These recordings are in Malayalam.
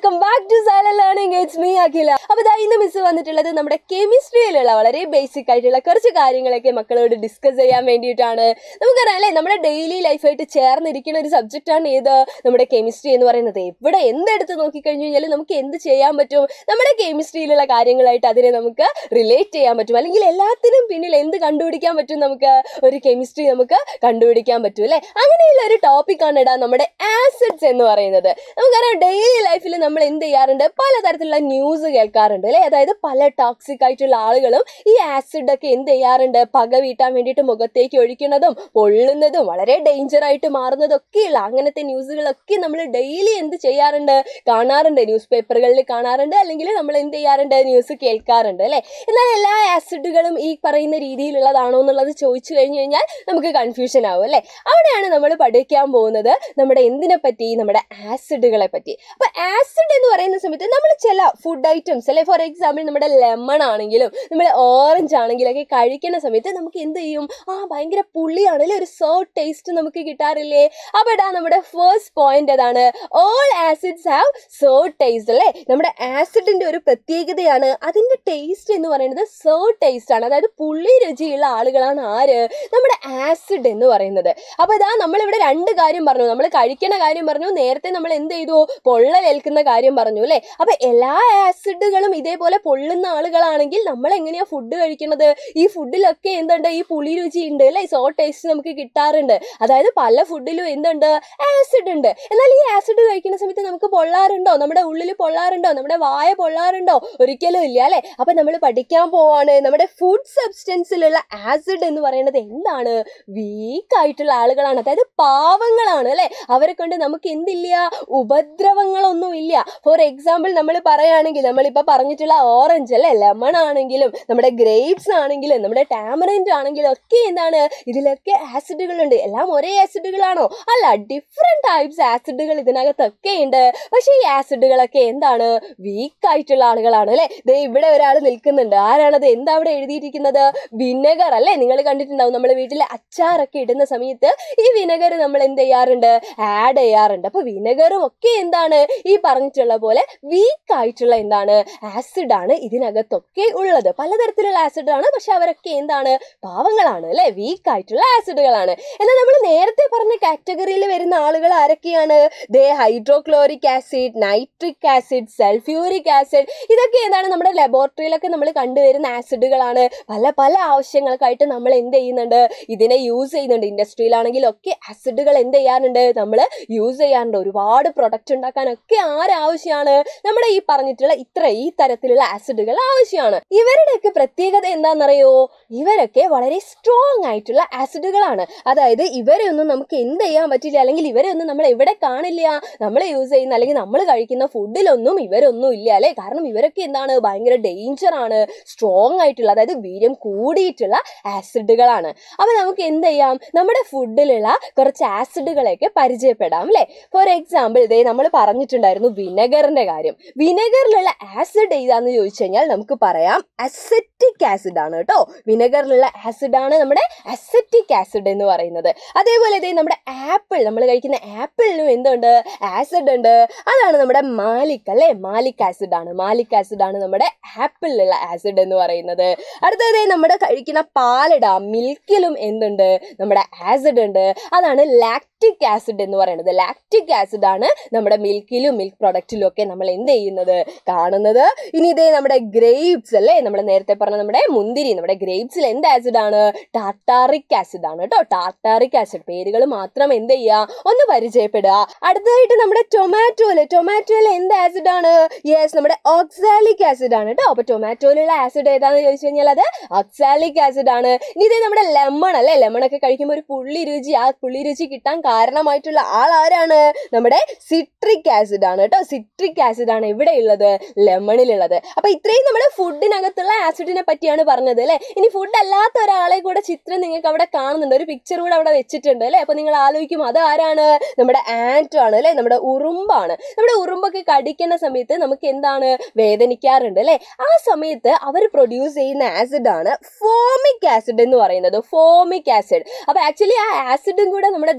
വെൽക്കം ബാക്ക് ടു സൈല ലേണിംഗ് ഇറ്റ്സ് മീ അഖില അപ്പൊ ഇതാ ഇന്ന് മിസ് വന്നിട്ടുള്ളത് നമ്മുടെ കെമിസ്ട്രിയിലുള്ള വളരെ ബേസിക് ആയിട്ടുള്ള കുറച്ച് കാര്യങ്ങളൊക്കെ മക്കളോട് ഡിസ്കസ് ചെയ്യാൻ വേണ്ടിയിട്ടാണ് നമുക്കറിയാം അല്ലേ നമ്മുടെ ഡെയിലി ലൈഫായിട്ട് ചേർന്നിരിക്കുന്ന ഒരു സബ്ജക്റ്റ് ആണ് ഏത് നമ്മുടെ കെമിസ്ട്രി എന്ന് പറയുന്നത് എവിടെ എന്തെടുത്ത് നോക്കിക്കഴിഞ്ഞു കഴിഞ്ഞാൽ നമുക്ക് എന്ത് ചെയ്യാൻ പറ്റും നമ്മുടെ കെമിസ്ട്രിയിലുള്ള കാര്യങ്ങളായിട്ട് അതിനെ നമുക്ക് റിലേറ്റ് ചെയ്യാൻ പറ്റും അല്ലെങ്കിൽ എല്ലാത്തിനും പിന്നിൽ എന്ത് കണ്ടുപിടിക്കാൻ പറ്റും നമുക്ക് ഒരു കെമിസ്ട്രി നമുക്ക് കണ്ടുപിടിക്കാൻ പറ്റും അല്ലേ അങ്ങനെയുള്ള ഒരു ടോപ്പിക്കാണ് ഇടാ നമ്മുടെ ആസിഡ്സ് എന്ന് പറയുന്നത് നമുക്കറിയാം ഡെയിലി ലൈഫിൽ നമ്മൾ എന്ത് ചെയ്യാറുണ്ട് പലതരത്തിലുള്ള ന്യൂസ് കേൾക്കാറുണ്ട് അല്ലേ അതായത് പല ടോക്സിക് ആയിട്ടുള്ള ആളുകളും ഈ ആസിഡ് ഒക്കെ എന്ത് ചെയ്യാറുണ്ട് പക വീട്ടാൻ വേണ്ടിയിട്ട് മുഖത്തേക്ക് ഒഴിക്കുന്നതും പൊള്ളുന്നതും വളരെ ഡേഞ്ചർ ആയിട്ട് മാറുന്നതും ഒക്കെയുള്ള അങ്ങനത്തെ ന്യൂസുകളൊക്കെ നമ്മൾ ഡെയിലി എന്ത് ചെയ്യാറുണ്ട് കാണാറുണ്ട് ന്യൂസ് പേപ്പറുകളിൽ കാണാറുണ്ട് അല്ലെങ്കിൽ നമ്മൾ എന്ത് ചെയ്യാറുണ്ട് ന്യൂസ് കേൾക്കാറുണ്ട് അല്ലേ എന്നാൽ എല്ലാ ആസിഡുകളും ഈ പറയുന്ന രീതിയിലുള്ളതാണോ എന്നുള്ളത് ചോദിച്ചു കഴിഞ്ഞു കഴിഞ്ഞാൽ നമുക്ക് കൺഫ്യൂഷൻ ആവും അല്ലേ അവിടെയാണ് നമ്മൾ പഠിക്കാൻ പോകുന്നത് നമ്മുടെ എന്തിനെ പറ്റി നമ്മുടെ ആസിഡുകളെ പറ്റി അപ്പൊ ആസിഡ് എന്ന് പറയുന്ന സമയത്ത് നമ്മൾ ചില ഫുഡ് ഐറ്റംസ് അല്ലെ ഫോർ എക്സാമ്പിൾ നമ്മുടെ ലെമൺ ആണെങ്കിലും നമ്മൾ ഓറഞ്ച് ആണെങ്കിലും ഒക്കെ കഴിക്കുന്ന സമയത്ത് നമുക്ക് എന്ത് ചെയ്യും ആ ഭയങ്കര പുളിയാണ് അല്ലെ ഒരു സോ ടേസ്റ്റ് നമുക്ക് കിട്ടാറില്ലേ അപ്പൊ ഇടാ നമ്മുടെ ഫസ്റ്റ് പോയിന്റ് അതാണ് all acids have sour taste അല്ലേ നമ്മുടെ ആസിഡിന്റെ ഒരു പ്രത്യേകതയാണ് അതിന്റെ ടേസ്റ്റ് എന്ന് പറയുന്നത് സോ ടേസ്റ്റ് ആണ് അതായത് പുളി രുചിയുള്ള ആളുകളാണ് ആര് നമ്മുടെ ആസിഡ് എന്ന് പറയുന്നത് അപ്പൊ ഇതാ നമ്മളിവിടെ രണ്ട് കാര്യം പറഞ്ഞു നമ്മൾ കഴിക്കുന്ന കാര്യം പറഞ്ഞു നേരത്തെ നമ്മൾ എന്ത് ചെയ്തു പൊള്ളലേൽക്കുന്ന കാര്യം പറഞ്ഞു അല്ലേ അപ്പൊ എല്ലാ ആസിഡുകളും ഇതേപോലെ പൊള്ളുന്ന ആളുകളാണെങ്കിൽ നമ്മൾ എങ്ങനെയാ ഫുഡ് കഴിക്കുന്നത് ഈ ഫുഡിലൊക്കെ എന്തുണ്ട് ഈ പുളി രുചി ഉണ്ട് അല്ലേ സോ ടേസ്റ്റ് നമുക്ക് കിട്ടാറുണ്ട് അതായത് പല ഫുഡിലും എന്തുണ്ട് ആസിഡ് ഉണ്ട് എന്നാൽ ഈ ആസിഡ് കഴിക്കുന്ന സമയത്ത് നമുക്ക് പൊള്ളാറുണ്ടോ നമ്മുടെ ഉള്ളിൽ പൊള്ളാറുണ്ടോ നമ്മുടെ വായ പൊള്ളാറുണ്ടോ ഒരിക്കലും ഇല്ല അല്ലേ അപ്പൊ നമ്മൾ പഠിക്കാൻ പോവാണ് നമ്മുടെ ഫുഡ് സബ്സ്റ്റൻസിലുള്ള ആസിഡ് എന്ന് പറയുന്നത് എന്താണ് വീക്ക് ആയിട്ടുള്ള ആളുകളാണ് അതായത് പാവങ്ങളാണ് അല്ലെ അവരെ കൊണ്ട് നമുക്ക് എന്തില്ല ഉപദ്രവങ്ങളൊന്നും ഇല്ല ഫോർ എക്സാമ്പിൾ നമ്മൾ പറയുകയാണെങ്കിൽ നമ്മളിപ്പോൾ പറഞ്ഞിട്ടുള്ള ഓറഞ്ച് അല്ലെ ലെമൺ ആണെങ്കിലും നമ്മുടെ ഗ്രേപ്സ് ആണെങ്കിലും നമ്മുടെ ടാമറൻറ്റ് ആണെങ്കിലും ഒക്കെ എന്താണ് ഇതിലൊക്കെ ആസിഡുകളുണ്ട് എല്ലാം ഒരേ ആസിഡുകളാണോ അല്ല ഡിഫറെന്റ് ടൈപ്സ് ആസിഡുകൾ ഇതിനകത്തൊക്കെ ഉണ്ട് പക്ഷേ ഈ ആസിഡുകളൊക്കെ എന്താണ് വീക്ക് ആയിട്ടുള്ള ആളുകളാണ് അല്ലെ ദേ ഇവിടെ ഒരാൾ നിൽക്കുന്നുണ്ട് ആരാണത് എന്താ അവിടെ എഴുതിയിരിക്കുന്നത് വിനെഗർ അല്ലേ നിങ്ങൾ കണ്ടിട്ടുണ്ടാവും നമ്മൾ വീട്ടിൽ അച്ചാറൊക്കെ ഇടുന്ന സമയത്ത് ഈ വിനെഗർ നമ്മൾ എന്ത് ചെയ്യാറുണ്ട് ആഡ് ചെയ്യാറുണ്ട് അപ്പൊ വിനെഗറും ഒക്കെ എന്താണ് ഈ പറഞ്ഞിട്ടുള്ള പോലെ വീക്ക് ആയിട്ടുള്ള എന്താണ് ആസിഡ് ആണ് ഇതിനകത്തൊക്കെ ഉള്ളത് പലതരത്തിലുള്ള ആസിഡ് ആണ് പക്ഷെ അവരൊക്കെ എന്താണ് പാവങ്ങളാണ് അല്ലെ വീക്ക് ആയിട്ടുള്ള ആസിഡുകളാണ് എന്നാൽ നമ്മൾ നേരത്തെ പറഞ്ഞ കാറ്റഗറിയിൽ വരുന്ന ആളുകൾ ആരൊക്കെയാണ് ദേ hydrochloric acid nitric acid sulphuric acid ഇതൊക്കെ എന്താണ് നമ്മുടെ ലബോറട്ടറിയിലൊക്കെ നമ്മൾ കണ്ടുവരുന്ന ആസിഡുകളാണ് പല പല ആവശ്യങ്ങൾക്കായിട്ട് നമ്മൾ എന്ത് ചെയ്യുന്നുണ്ട് ഇതിനെ യൂസ് ചെയ്യുന്നുണ്ട് ഇൻഡസ്ട്രിയിലാണെങ്കിലും ഒക്കെ ആസിഡുകൾ എന്ത് ചെയ്യാറുണ്ട് നമ്മൾ യൂസ് ചെയ്യാറുണ്ട് ഒരുപാട് പ്രൊഡക്റ്റ് ഉണ്ടാക്കാനൊക്കെ ആരാവശ്യമാണ് നമ്മുടെ ഈ പറഞ്ഞിട്ടുള്ള ഇത്ര ഈ തരത്തിലുള്ള ആസിഡുകൾ ആവശ്യമാണ് ഇവരുടെയൊക്കെ പ്രത്യേകത എന്താണെന്നറിയോ ഇവരൊക്കെ വളരെ സ്ട്രോങ് ആയിട്ടുള്ള ആസിഡുകളാണ് അതായത് ഇവരെ ഒന്നും നമുക്ക് എന്ത് ചെയ്യാൻ പറ്റില്ല അല്ലെങ്കിൽ ഇവരെ ഒന്നും നമ്മൾ എവിടെ കാണില്ല നമ്മൾ യൂസ് ചെയ്യുന്ന അല്ലെങ്കിൽ നമ്മൾ കഴിക്കുന്ന ഫുഡിലൊന്നും ഇവരൊന്നും ഇല്ല അല്ലേ കാരണം ഇവരൊക്കെ എന്താണ് ഭയങ്കര ഡേഞ്ചർ ആണ് സ്ട്രോങ് ആയിട്ടുള്ള അതായത് വീര്യം കൂടിയിട്ടുള്ള ആസിഡുകളാണ് അപ്പൊ നമുക്ക് എന്ത് ചെയ്യാം നമ്മുടെ ഫുഡിലുള്ള കുറച്ച് ആസിഡുകളെയൊക്കെ പരിചയപ്പെടാം അല്ലേ ഫോർ എക്സാമ്പിൾ ഇതേ നമ്മൾ പറഞ്ഞിട്ടുണ്ടായിരുന്നു വിനെഗറിന്റെ കാര്യം വിനെഗറിലുള്ള ആസിഡ് ഏതാന്ന് ചോദിച്ചു കഴിഞ്ഞാൽ നമുക്ക് പറയാം അസറ്റിക് ആസിഡ് ആണ് കേട്ടോ വിനെഗറിലുള്ള ആസിഡ് ആണ് നമ്മുടെ അസറ്റിക് ആസിഡ് എന്ന് പറയുന്നത് അതേപോലെ ഇതേ നമ്മുടെ ആപ്പിൾ നമ്മൾ കഴിക്കുന്ന ആപ്പിളിനും എന്തുണ്ട് ആസിഡ് ഉണ്ട് അതാണ് നമ്മുടെ മാലിക് അല്ലേ മാലിക് ആസിഡ് ആണ് മാലിക് ആസിഡ് ആണ് നമ്മുടെ ആപ്പിളിലുള്ള ആസിഡ് എന്ന് പറയുന്നത് അടുത്തത് നമ്മുടെ കഴിക്കുന്ന പാലിടാം മിൽക്കിലും എന്തുണ്ട് നമ്മുടെ ആസിഡ് ഉണ്ട് അതാണ് ലാക്റ്റിക് ആസിഡ് എന്ന് പറയുന്നത് ലാക്റ്റിക് ആസിഡ് ആണ് നമ്മുടെ മിൽക്കിലും മിൽക്ക് പ്രൊഡക്റ്റിലും ഒക്കെ നമ്മൾ എന്ത് ചെയ്യുന്നത് കാണുന്നത് ഇനി ഇതേ നമ്മുടെ ഗ്രേപ്സ് അല്ലേ നമ്മൾ നേരത്തെ പറഞ്ഞ നമ്മുടെ മുന്തിരി നമ്മുടെ ഗ്രേപ്സിൽ എന്ത് ആസിഡ് ആണ് ടാർട്ടാറിക് ആസിഡ് ആണ് കേട്ടോ ടാർട്ടാറിക് ആസിഡ് പേരുകൾ മാത്രം എന്ത് ചെയ്യുക ഒന്ന് പരിചയപ്പെടുക അടുത്തതായിട്ട് നമ്മുടെ ടൊമാറ്റോയില് ടൊമാറ്റോയിൽ എന്ത് ആസിഡ് ആണ് യെസ് നമ്മുടെ ഓക്സാലിക് ആസിഡ് ആണ് കേട്ടോ അപ്പൊ ടൊമാറ്റോയിലുള്ള ആസിഡ് ഏതാണെന്ന് ചോദിച്ചു കഴിഞ്ഞാൽ അത് ഓക്സാലിക് ആസിഡ് ആണ് ഇനി ഇതേ നമ്മുടെ ലെമൺ അല്ലേ ലെമൺ ഒക്കെ കഴിക്കുമ്പോൾ ഒരു പുള്ളി രുചി ആ പുള്ളി രുചി കിട്ടാൻ കാരണമായിട്ടുള്ള ആൾ ആരാണ് നമ്മുടെ സിട്രിക് ആസിഡ് ആണ് കേട്ടോ സിട്രിക് ആസിഡ് ആണ് ഇവിടെ ഉള്ളത് ലെമണിലുള്ളത് അപ്പൊ ഇത്രയും നമ്മുടെ ഫുഡിനകത്തുള്ള ആസിഡിനെ പറ്റിയാണ് പറഞ്ഞത് അല്ലെ ഇനി ഫുഡ് അല്ലാത്ത ഒരാളെ കൂടെ ചിത്രം നിങ്ങൾക്ക് അവിടെ കാണുന്നുണ്ട് ഒരു പിക്ചർ കൂടെ അവിടെ വെച്ചിട്ടുണ്ട് അല്ലെ അപ്പൊ നിങ്ങൾ ആലോചിക്കും അത് ആരാണ് നമ്മുടെ ആൻറ്റോ ആണ് അല്ലെ നമ്മുടെ ഉറുമ്പാണ് നമ്മുടെ ഉറുമ്പൊക്കെ കടിക്കുന്ന സമയത്ത് നമുക്ക് എന്താണ് വേദനിക്കാറുണ്ട് അല്ലെ ആ സമയത്ത് അവർ പ്രൊഡ്യൂസ് ചെയ്യുന്ന ആസിഡ് ആണ് ഫോമിക് ആസിഡ് എന്ന് പറയുന്നത് ഫോമിക് ആസിഡ് അപ്പൊ ആക്ച്വലി ആ ആസിഡും കൂടെ നമ്മുടെ ദേഹത്ത്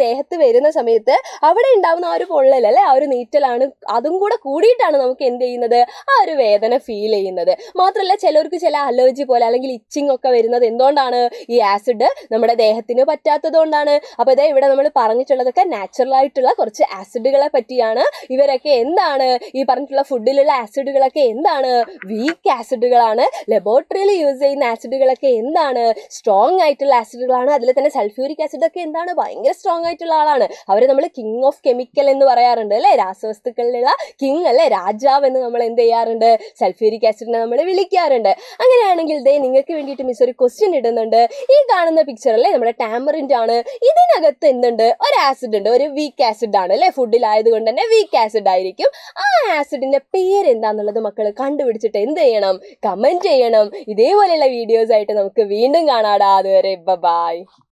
വരുന്ന സമയത്ത് അവിടെ ഉണ്ടാവുന്ന ആ ഒരു പൊള്ളൽ അല്ലെ ആ ഒരു നീറ്റലാണ് അതും കൂടെ കൂടിയിട്ടാണ് നമുക്ക് എന്ത് ചെയ്യുന്നത് ആ ഒരു വേദന ഫീൽ ചെയ്യുന്നത് മാത്രമല്ല ചിലർക്ക് ചില അലർജി പോലെ അല്ലെങ്കിൽ ഇച്ചിങ് ഒക്കെ വരുന്നത് എന്തുകൊണ്ടാണ് ഈ ആസിഡ് നമ്മുടെ ദേഹത്തിന് പറ്റാത്തത് കൊണ്ടാണ് അപ്പോൾ ഇതേ ഇവിടെ നമ്മൾ പറഞ്ഞിട്ടുള്ളതൊക്കെ നാച്ചുറൽ ആയിട്ടുള്ള കുറച്ച് ആസിഡുകളെ പറ്റിയാണ് ഇവരൊക്കെ എന്താണ് ഈ പറഞ്ഞിട്ടുള്ള ഫുഡിലുള്ള ആസിഡുകളൊക്കെ എന്താണ് വീക്ക് ആസിഡുകളാണ് ലബോറട്ടറിയിൽ യൂസ് ചെയ്യുന്ന ആസിഡുകളൊക്കെ എന്താണ് സ്ട്രോങ് ആയിട്ടുള്ള ആസിഡുകളാണ് അതിൽ തന്നെ സൾഫ്യൂരിക് ആസിഡ് ഒക്കെ എന്താണ് ഭയങ്കര സ്ട്രോങ് ആയിട്ടുള്ള ആളാണ് അവരെ നമ്മൾ കിങ് ഓഫ് കെമിക്കൽ എന്ന് പറയാറുണ്ട് അല്ലേ രാസവസ്തുക്കളിലുള്ള കിങ് അല്ലേ രാജാവ് എന്ന് നമ്മൾ എന്ത് ചെയ്യാറുണ്ട് സൾഫ്യൂരിക് ആസിഡിനെ നമ്മൾ വിളിക്കാറുണ്ട് അങ്ങനെയാണെങ്കിൽ ദേ നിങ്ങൾക്ക് വേണ്ടിയിട്ട് മിസ് ഒരു ക്വസ്റ്റ്യൻ ഇടുന്നുണ്ട് ഈ കാണുന്ന പിക്ചർ അല്ലേ നമ്മുടെ ടാമറിൻ്റെ ആണ് ഇതിനകത്ത് എന്തുണ്ട് ഒരു ആസിഡ് ഉണ്ട് ഒരു വീക്ക് ആസിഡ് ആണ് അല്ലേ ഫുഡിലായതുകൊണ്ട് തന്നെ വീക്ക് ആസിഡ് ആയിരിക്കും ആ ആസിഡിന്റെ പേര് എന്താന്നുള്ളത് മക്കൾ കണ്ടുപിടിച്ചിട്ട് എന്ത് ചെയ്യണം കമന്റ് ചെയ്യണം ഇതേപോലെയുള്ള വീഡിയോസ് ആയിട്ട് നമുക്ക് വീണ്ടും കാണാടാ അതുവരെ ബൈ